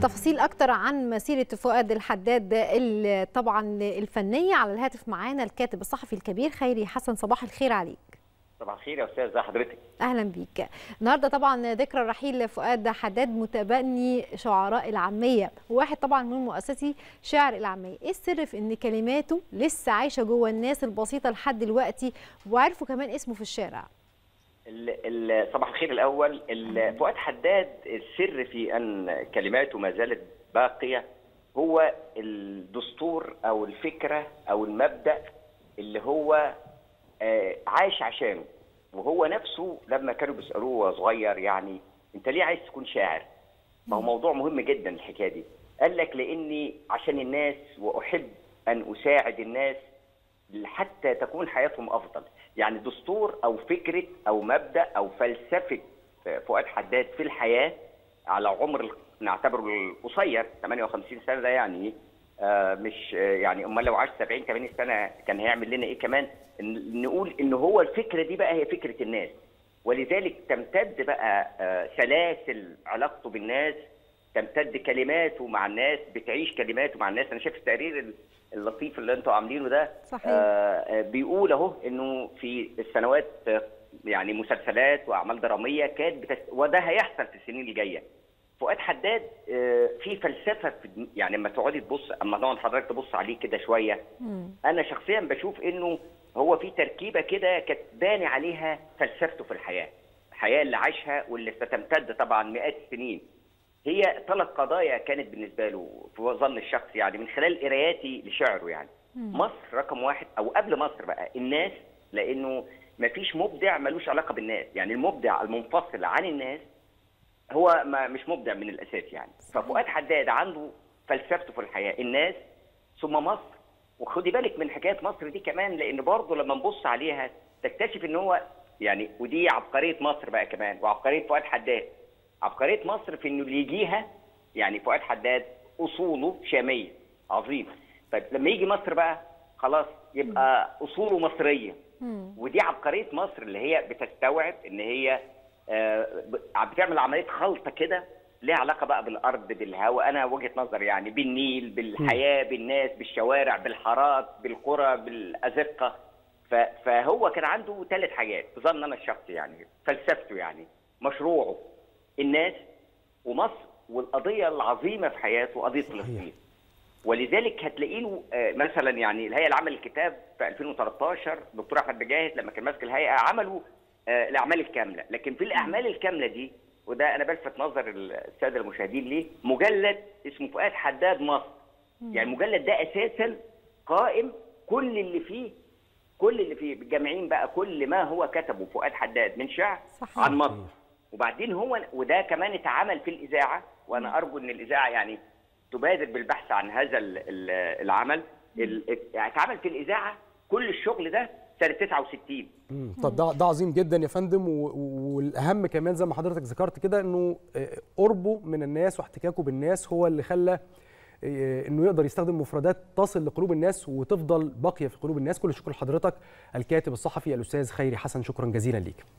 تفاصيل اكتر عن مسيره فؤاد الحداد ال- طبعا الفنيه على الهاتف معانا الكاتب الصحفي الكبير خيري حسن صباح الخير عليك صباح الخير يا استاذ ازي حضرتك اهلا بيك النهارده طبعا ذكرى رحيل فؤاد حداد متبني شعراء العاميه واحد طبعا من مؤسسي شعر العاميه ايه السر في ان كلماته لسه عايشه جوه الناس البسيطه لحد دلوقتي وعرفوا كمان اسمه في الشارع ال- ال- صباح الخير الاول ال- فؤاد حداد السر في ان كلماته ما زالت باقيه هو الدستور او الفكره او المبدا اللي هو آه، عايش عشانه وهو نفسه لما كانوا بيسالوه وهو صغير يعني انت ليه عايز تكون شاعر؟ ما هو موضوع مهم جدا الحكايه دي قال لك لاني عشان الناس واحب ان اساعد الناس حتى تكون حياتهم افضل يعني دستور او فكره او مبدا او فلسفه فؤاد حداد في الحياه على عمر ال- نعتبره القصير 58 سنه ده يعني آه مش آه يعني امال لو عاش 70 80 سنه كان هيعمل لنا ايه كمان إن- نقول ان هو الفكره دي بقى هي فكره الناس ولذلك تمتد بقى آه سلاسل علاقته بالناس تمتد كلماته مع الناس بتعيش كلماته مع الناس انا شايف التقرير اللطيف اللي انتوا عاملينه ده صحيح. آه آه، بيقول اهو انه في السنوات آه، يعني مسلسلات واعمال دراميه كانت بتست... وده هيحصل في السنين الجايه فؤاد حداد آه، في فلسفه في الد- يعني لما تقعدي تبص اما تقعد حضرتك تبص عليه كده شويه انا شخصيا بشوف انه هو في تركيبه كده كانت باني عليها فلسفته في الحياه الحياه اللي عاشها واللي ستمتد طبعا مئات السنين هي ثلاث قضايا كانت بالنسبه له في ظن الشخص يعني من خلال قراياتي لشعره يعني مصر رقم واحد او قبل مصر بقى الناس لانه ما فيش مبدع ملوش علاقه بالناس يعني المبدع المنفصل عن الناس هو ما مش مبدع من الاساس يعني ففؤاد حداد عنده فلسفته في الحياه الناس ثم مصر وخدي بالك من حكايه مصر دي كمان لان برضه لما نبص عليها تكتشف ان هو يعني ودي عبقريه مصر بقى كمان وعبقريه فؤاد حداد عبقريه مصر في انه اللي يجيها يعني فؤاد حداد اصوله شاميه عظيم طيب لما يجي مصر بقى خلاص يبقى اصوله مصريه ودي عبقريه مصر اللي هي بتستوعب ان هي آه، ب- بتعمل عمليه خلطه كده ليها علاقه بقى بالارض بالهواء انا وجهه نظري يعني بالنيل بالحياه بالناس بالشوارع بالحارات بالقرى بالازقه ف- فهو كان عنده ثلاث حاجات في ظن انا الشخصي يعني فلسفته يعني مشروعه الناس ومصر والقضيه العظيمه في حياته قضيه فلسطين ولذلك هتلاقي له آه، مثلا يعني الهيئه العامه للكتاب في 2013 دكتور احمد بجاهد لما كان ماسك الهيئه عملوا آه، الاعمال الكامله لكن في الاعمال الكامله دي وده انا بلفت نظر الساده المشاهدين ليه مجلد اسمه فؤاد حداد مصر يعني المجلد ده اساسا قائم كل اللي فيه كل اللي فيه جامعين بقى كل ما هو كتبه فؤاد حداد من شعر صحيح. عن مصر وبعدين هو وده كمان اتعمل في الاذاعه وانا ارجو ان الاذاعه يعني تبادر بالبحث عن هذا ال- ال- العمل ال- يعني اتعمل في الاذاعه كل الشغل ده سنه 69 مم. طب ده ده عظيم جدا يا فندم و- و- والاهم كمان زي ما حضرتك ذكرت كده انه آه، قربه من الناس واحتكاكه بالناس هو اللي خلى آه، انه يقدر يستخدم مفردات تصل لقلوب الناس وتفضل باقيه في قلوب الناس كل الشكر لحضرتك الكاتب الصحفي الاستاذ خيري حسن شكرا جزيلا ليك